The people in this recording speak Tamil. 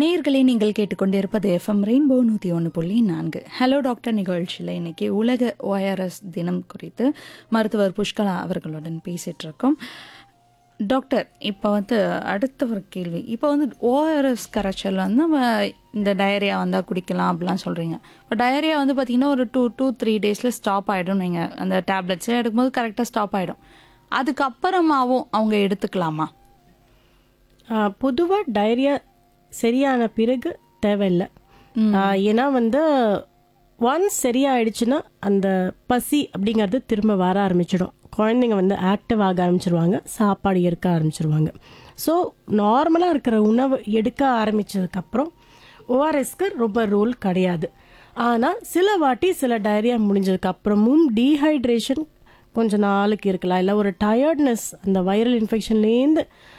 நேயர்களே நீங்கள் கேட்டுக்கொண்டிருப்பது எஃப்எம் ரெயின்போ நூற்றி ஒன்று புள்ளி நான்கு ஹலோ டாக்டர் நிகழ்ச்சியில் இன்னைக்கு உலக ORS தினம் குறித்து மருத்துவர் புஷ்கலா அவர்களுடன் பேசிட்டு இருக்கோம் டாக்டர் இப்போ வந்து அடுத்த ஒரு கேள்வி இப்போ வந்து ஓஆர்எஸ் கரைச்சல் வந்து நம்ம இந்த டயரியா வந்தால் குடிக்கலாம் அப்படிலாம் சொல்கிறீங்க இப்போ டயரியா வந்து பார்த்திங்கன்னா ஒரு டூ டூ த்ரீ டேஸில் ஸ்டாப் ஆகிடும் நீங்கள் அந்த டேப்லெட்ஸே எடுக்கும்போது கரெக்டாக ஸ்டாப் ஆகிடும் அதுக்கப்புறமாவும் அவங்க எடுத்துக்கலாமா பொதுவாக டயரியா சரியான பிறகு தேவையில்லை ஆ, ஏன்னா வந்து ஒன்ஸ் சரியாயிடுச்சுன்னா அந்த பசி அப்படிங்கிறது திரும்ப வர ஆரம்பிச்சிடும் குழந்தைங்க வந்து ஆக்டிவ் ஆக ஆரம்பிச்சிருவாங்க சாப்பாடு எடுக்க ஆரம்பிச்சிருவாங்க ஸோ நார்மலாக இருக்கிற உணவு எடுக்க ஆரம்பிச்சதுக்கப்புறம் ஓஆர்எஸ்க்கு ரொம்ப ரோல் கிடையாது ஆனால் சில வாட்டி சில டயரியா முடிஞ்சதுக்கு அப்புறமும் டீஹைட்ரேஷன் கொஞ்ச நாளுக்கு இருக்கலாம் இல்லை ஒரு டயர்ட்னஸ் அந்த வைரல் இன்ஃபெக்ஷன்லேருந்து